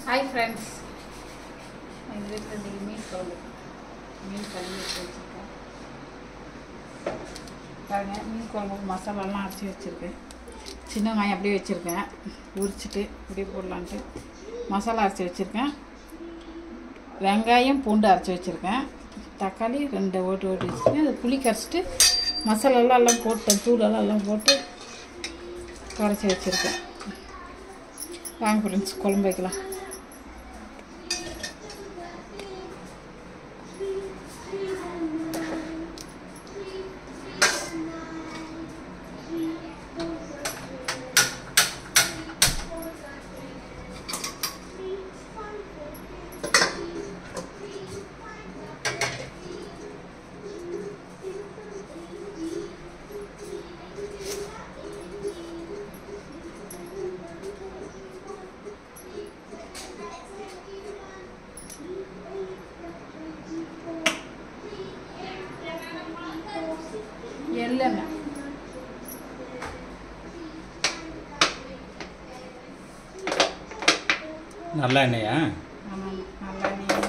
hi friends எங்கள் வீட்டில் இன்றைக்கி மீன் குழம்பு மீன் கழுவி வச்சு வச்சுருக்கேன் பாருங்க மீன் குழம்புக்கு மசாலாலாம் அரைச்சி வச்சுருக்கேன் சின்ன வெங்காயம் அப்படியே வச்சுருக்கேன் உரிச்சிட்டு இப்படியே போடலான்ட்டு மசாலா அரைச்சி வச்சுருக்கேன் வெங்காயம் பூண்டு அரைச்சி வச்சுருக்கேன் தக்காளி ரெண்டு ஓட்டு ஓட்டி வச்சுருக்கேன் அது புளி கரைச்சிட்டு மசாலாலாம் எல்லாம் போட்டேன் தூளெல்லாம் எல்லாம் போட்டு கரைச்சி வச்சுருக்கேன் வாங்க ஃப்ரெண்ட்ஸ் குழம்பு வைக்கலாம் எள்ளெண்ணெய் நல்ல எண்ணெயா ஆமாம் நல்லா எண்ணெய்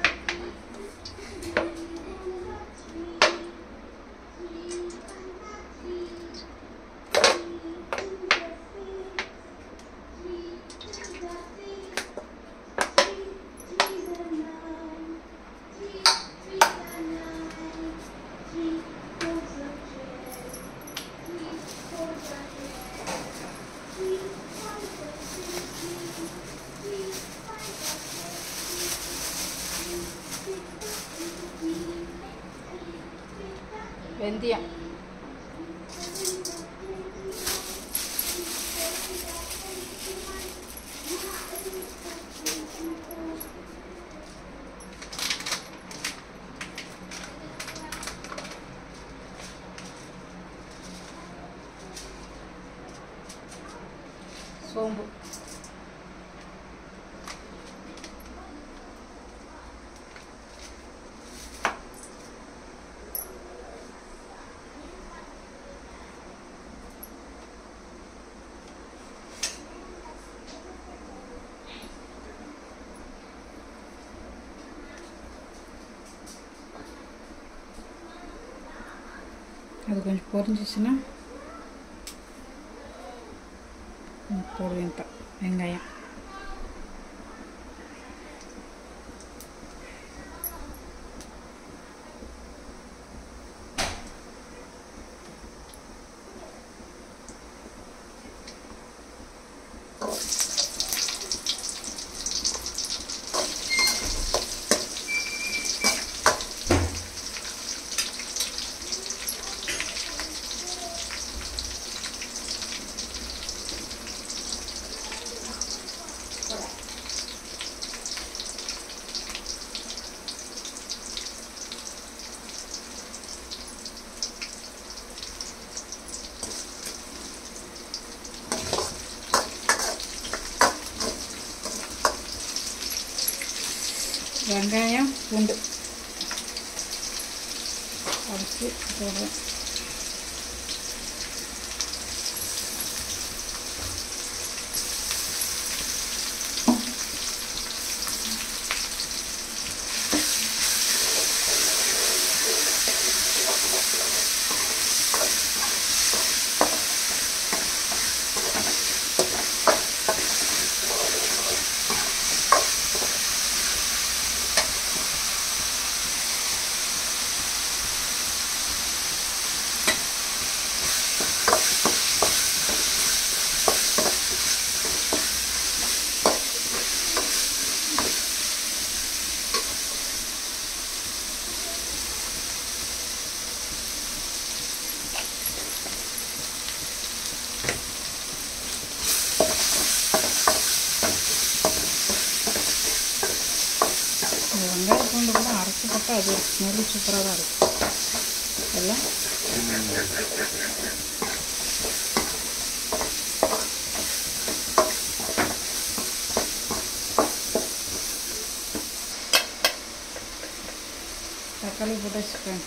வெந்தயம் சோம்பு அது கொஞ்சம் பொரிஞ்சிச்சுன்னா ம், போடுவேன் இப்போ வெங்காயம் வெங்காயம் பூண்டு அரைச்சி போடுறேன் இந்த வெங்காயம் பூண்டு கூட அரைச்சி போட்டால் அது ஒரு ஸ்மெல் சூப்பராக தான் இருக்கும் எல்லாம் தக்காளி போட்டு வச்சுக்கேன்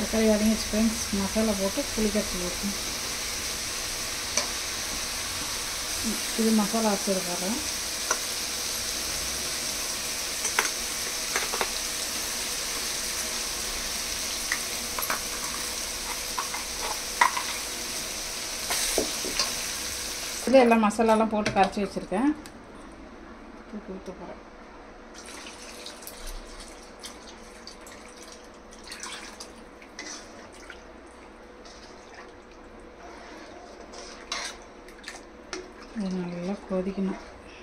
தக்காளி வதங்கிச்சு ஃப்ரெண்ட்ஸ் மசாலா போட்டு புளி கரைச்சி ஊற்றணும் இது மசாலா வச்சுருக்கிறேன் இதில் எல்லாம் மசாலாலாம் போட்டு கரைச்சி வச்சுருக்கேன் தூக்கி ஊற்ற போகிறேன் இது நல்லா கொதிக்கணும்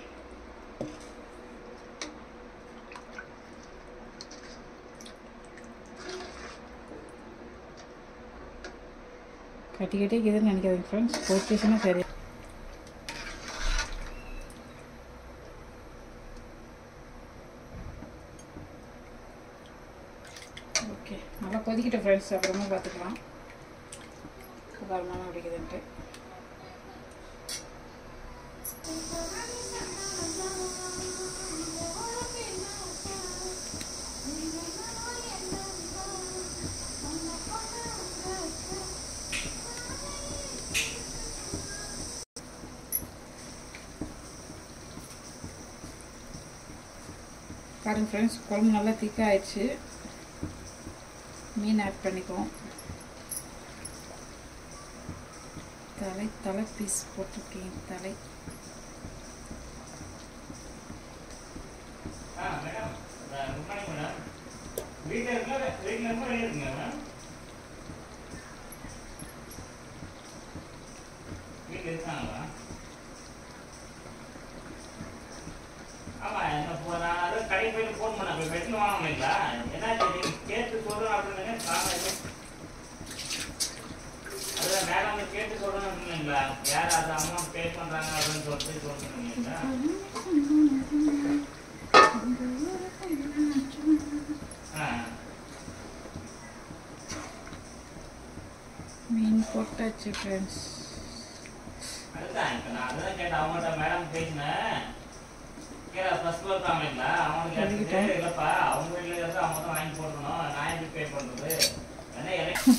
கட்டி கட்டி இருக்குதுன்னு நினைக்காதீங்க ஃப்ரெண்ட்ஸ் கொதிச்சுன்னா சரி ஓகே நல்லா கொதிக்கிட்ட ஃப்ரெண்ட்ஸ் அப்புறமா பார்த்துக்கலாம் வருமானம் பிடிக்குதுன்ட்டு பாருங்க ஃப்ரெண்ட்ஸ் குழம்பு நல்லா திக்காக ஆயிடுச்சு மீன் ஆட் பண்ணிக்குவோம் தலை தலை பீஸ் போட்டிருக்கேன் தலை வீட்டில் இருக்கல வீட்டில் இருக்க வெளியே இருக்குங்க மேடம் வீட்டில் இருக்காங்களா ஆமாம் என்ன இப்போ நான் அது கடைக்கு போயிட்டு ஃபோன் பண்ணேன் இப்போ மெட்டில் வாங்கினீங்களா என்ன தெரியும் கேட்டு சொல்கிறேன் அப்படின்னு காரணம் அதுதான் மேடம் கேட்டு சொல்கிறேன் இல்லைங்களா யார் அது அமௌண்ட் பே பண்ணுறாங்க அப்படின்னு சொல்லிட்டு சொல்லுங்களா ஆ மீன் போட்டாச்சு ஃப்ரெண்ட்ஸ் அதுதான் இப்போ நான் அதுதான் கேட்டேன் அவங்கள்ட்ட மேடம் பேசினேன் கீழே ஃபர்ஸ்ட் ஃப்ளோர் இருக்காங்களா அவனுக்கு கேட்டுட்டு இல்லைப்பா அவங்க வீட்டில் இருந்து அவங்க தான் வாங்கி போடணும் நான் எப்படி பே பண்ணுறது ஏன்னா எனக்கு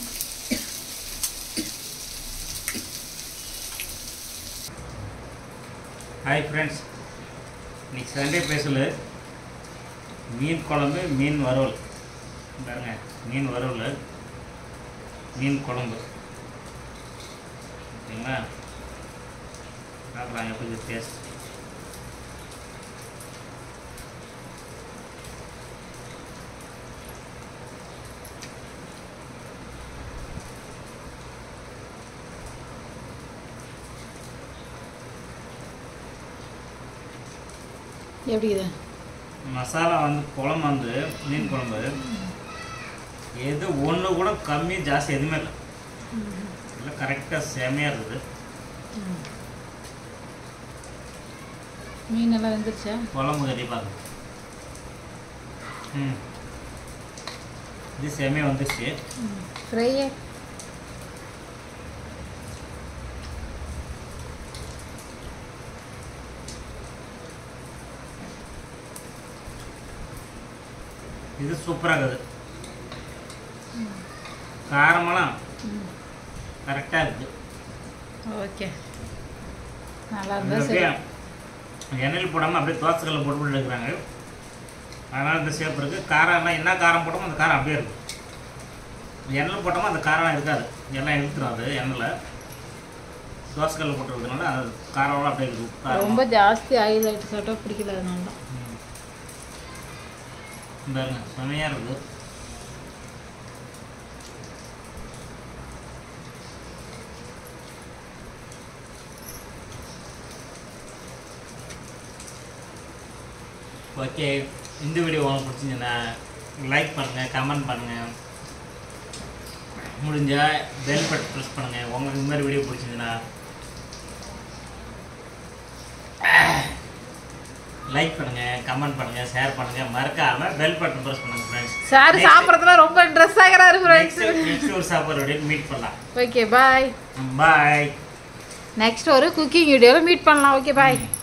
ஹாய் ஃப்ரெண்ட்ஸ் இன்னைக்கு சண்டே பேசல மீன் குழம்பு மீன் வறுவல் பாருங்க மீன் வறுவல் மீன் குழம்பு ஓகேங்களா பார்க்கலாம் எப்படி டேஸ்ட் எப்படி இது மசாலா வந்து குழம்பு வந்து மீன் குழம்பு எது ஒன்று கூட கம்மி ஜாஸ்தி எதுவுமே இல்லை எல்லாம் கரெக்டாக செமையாக இருக்குது மீன் எல்லாம் வெந்துருச்சா குழம்பு கண்டிப்பாக ம் இது செமையாக வந்துச்சு ஃப்ரையே இது சூப்பராக இருக்குது காரமெல்லாம் கரெக்டாக இருக்குது ஓகே நல்லா அது இருந்தால் சரி அப்படியே எண்ணெயில் போடாமல் அப்படியே தோசைக்கல்ல போட்டு போட்டு எடுக்கிறாங்க அதனால் இந்த ஷேப் இருக்குது காரம் எல்லாம் என்ன காரம் போட்டோமோ அந்த காரம் அப்படியே இருக்கும் எண்ணெயில் போட்டோமோ அந்த காரம்லாம் இருக்காது எல்லாம் இழுத்துரும் அது எண்ணெயில் தோசைக்கல்ல போட்டு இருக்கிறதுனால அது காரம்லாம் அப்படியே இருக்குது காரம் ரொம்ப ஜாஸ்தி ஆயில் ஆகிட்டு சாப்பிட்டா பிடிக்கல அதனால தான் பாருங்க செமையாக இருக்குது ஓகே இந்த வீடியோ உங்களுக்கு பிடிச்சிருந்துச்சுன்னா லைக் பண்ணுங்கள் கமெண்ட் பண்ணுங்கள் முடிஞ்சால் பெல் பட்டன் ப்ரெஸ் பண்ணுங்கள் உங்களுக்கு இந்த மாதிரி வீடியோ பிடிச்சிருந்துச்சுன்னா லைக் பண்ணுங்கள் கமெண்ட் பண்ணுங்கள் ஷேர் பண்ணுங்கள் மறக்காமல் பெல் பட்டன் ப்ரெஸ் பண்ணுங்கள் ஃப்ரெண்ட்ஸ் சார் சாப்பிட்றதுல ரொம்ப இன்ட்ரெஸ்ட் ஆகிறாரு ஃப்ரெண்ட்ஸ் நெக்ஸ்ட் நெக்ஸ்ட் ஒரு சாப்பாடு வீடியோ மீட் பண்ணலாம் ஓகே பாய் பாய் நெக்ஸ்ட் ஒரு குக்கிங் வீடியோவில் மீட் பண்ணலாம் ஓகே பாய்